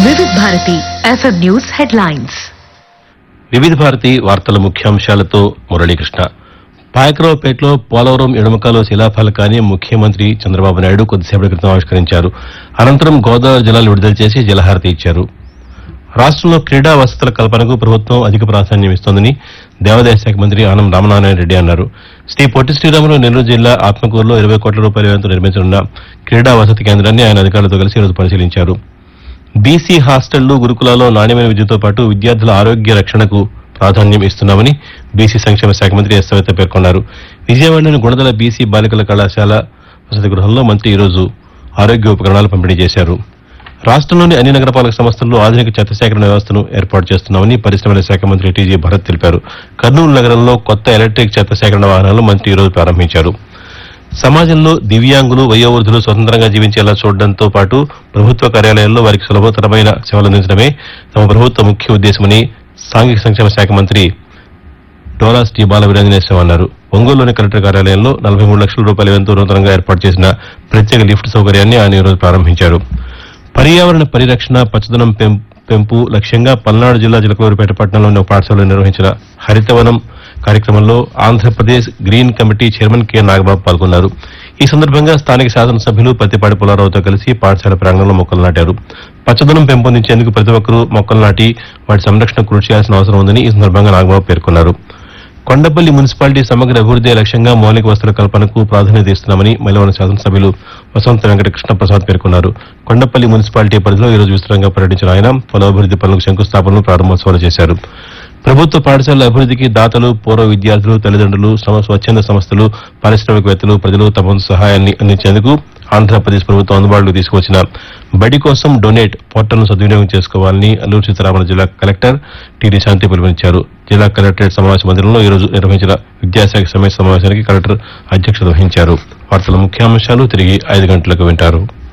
వివిధ Bharati FM news headlines వివిధ భారతి వార్తల ముఖ్యాంశాలతో మురళీకృష్ణ పాయకరావుపేటలో పోలవరం ఎడమకాలో శిలాఫలకాన్ని ముఖ్యమంత్రి చంద్రబాబు నాయుడు కొద్దిసేపటి క్రితం ఆవిష్కరించారు అనంతరం గోదావరి జలాలు విడుదల చేసి జలహారతి ఇచ్చారు రాష్ట్రంలో క్రీడా వసతుల కల్పనకు ప్రభుత్వం అధిక ప్రాధాన్యం ఇస్తోందని దేవాదాయ శాఖ మంత్రి ఆనం రామనారాయణ రెడ్డి అన్నారు శ్రీ పొట్టి శ్రీరాములు నెల్లూరు జిల్లా ఆత్మకూరులో ఇరవై కోట్ల రూపాయల వ్యయంతో నిర్మించనున్న క్రీడా వసతి కేంద్రాన్ని ఆయన అధికారులతో కలిసి ఈరోజు పరిశీలించారు బీసీ హాస్టళ్లు గురుకులాల్లో నాణ్యమైన విద్యతో పాటు విద్యార్థుల ఆరోగ్య రక్షణకు ప్రాధాన్యం ఇస్తున్నామని బీసీ సంక్షేమ శాఖ మంత్రి ఎస్ సవిత పేర్కొన్నారు విజయవాడలోని గుణదల బీసీ బాలికల కళాశాల వసతి గృహంలో మంత్రి ఈరోజు ఆరోగ్య ఉపకరణాలు పంపిణీ చేశారు రాష్ట్రంలోని అన్ని నగరపాలక సంస్థల్లో ఆధునిక చెత్త సేకరణ వ్యవస్థను ఏర్పాటు చేస్తున్నామని పరిశ్రమల శాఖ మంత్రి టీజీ భరత్ తెలిపారు కర్నూలు నగరంలో కొత్త ఎలక్ట్రిక్ చెత్త సేకరణ వాహనాలను మంత్రి ఈరోజు ప్రారంభించారు సమాజంలో దివ్యాంగులు వయోవృద్ధులు స్వతంత్రంగా జీవించేలా చూడడంతో పాటు ప్రభుత్వ కార్యాలయాల్లో వారికి సులభతరమైన సేవలు అందించడమే తమ ప్రభుత్వ ముఖ్య ఉద్దేశమని సాంఘిక సంక్షేమ శాఖ మంత్రి డోలా శ్రీ బాల వీరాంజనేశ్వరం అన్నారు ఒంగోలులోని కలెక్టర్ కార్యాలయంలో నలభై మూడు లక్షల రూపాయల వ్యయంతో నూతనంగా ఏర్పాటు చేసిన ప్రత్యేక లిఫ్ట్ సౌకర్యాన్ని ఆయన ఈరోజు ప్రారంభించారు పర్యావరణ పరిరక్షణ పచ్చదనం పెం- పెంపు లక్ష్యంగా పల్నాడు జిల్లా చిలకలూరుపేట పట్టణంలోని ఒక పాఠశాలలో నిర్వహించిన హరితవనం కార్యక్రమంలో Andhra Pradesh green committee chairman K Nagababu పాల్గొన్నారు ఈ సందర్భంగా స్థానిక శాసనసభ్యులు పత్తిపాటి పుల్లారావుతో కలిసి పాఠశాల ప్రాంగణంలో మొక్కలు నాటారు పచ్చదనం పెంపొందించేందుకు ప్రతి ఒక్కరూ మొక్కలు నాటి వాటి సంరక్షణ కృషి చేయాల్సిన అవసరం ఉందని ఈ సందర్భంగా నాగబాబు పేర్కొన్నారు కొండపల్లి మున్సిపాలిటీ సమగ్ర అభివృద్ధి లక్ష్యంగా మౌలిక వసతుల కల్పనకు ప్రాధాన్యత ఇస్తున్నామని మైలవరం శాసనసభ్యులు వసంత వెంకట కృష్ణప్రసాద్ పేర్కొన్నారు కొండపల్లి మున్సిపాలిటీ పరిధిలో ఈరోజు విస్తృతంగా పర్యటించిన ఆయన పలు అభివృద్ధి పనులకు శంకుస్థాపనలు ప్రారంభోత్సవాలు చేశారు ప్రభుత్వ పాఠశాలల అభివృద్ధికి దాతలు పూర్వ విద్యార్థులు తల్లిదండ్రులు సమ స్వచ్ఛంద సంస్థలు పారిశ్రామికవేత్తలు ప్రజలు తమ వంతు సహాయాన్ని అందించేందుకు ఆంధ్రప్రదేశ్ ప్రభుత్వం అందుబాటులోకి తీసుకొచ్చిన బడి కోసం డొనేట్ పోర్టల్ను సద్వినియోగం చేసుకోవాలని అల్లూరు సీతారామరాజు జిల్లా కలెక్టర్ టీడీ శాంతి పిలుపునిచ్చారు జిల్లా కలెక్టరేట్ సమావేశ మందిరంలో ఈ రోజు నిర్వహించిన విద్యాశాఖ సమయ సమావేశానికి కలెక్టర్ అధ్యక్షత వహించారు వార్తల ముఖ్యాంశాలు తిరిగి ఐదు గంటలకు వింటారు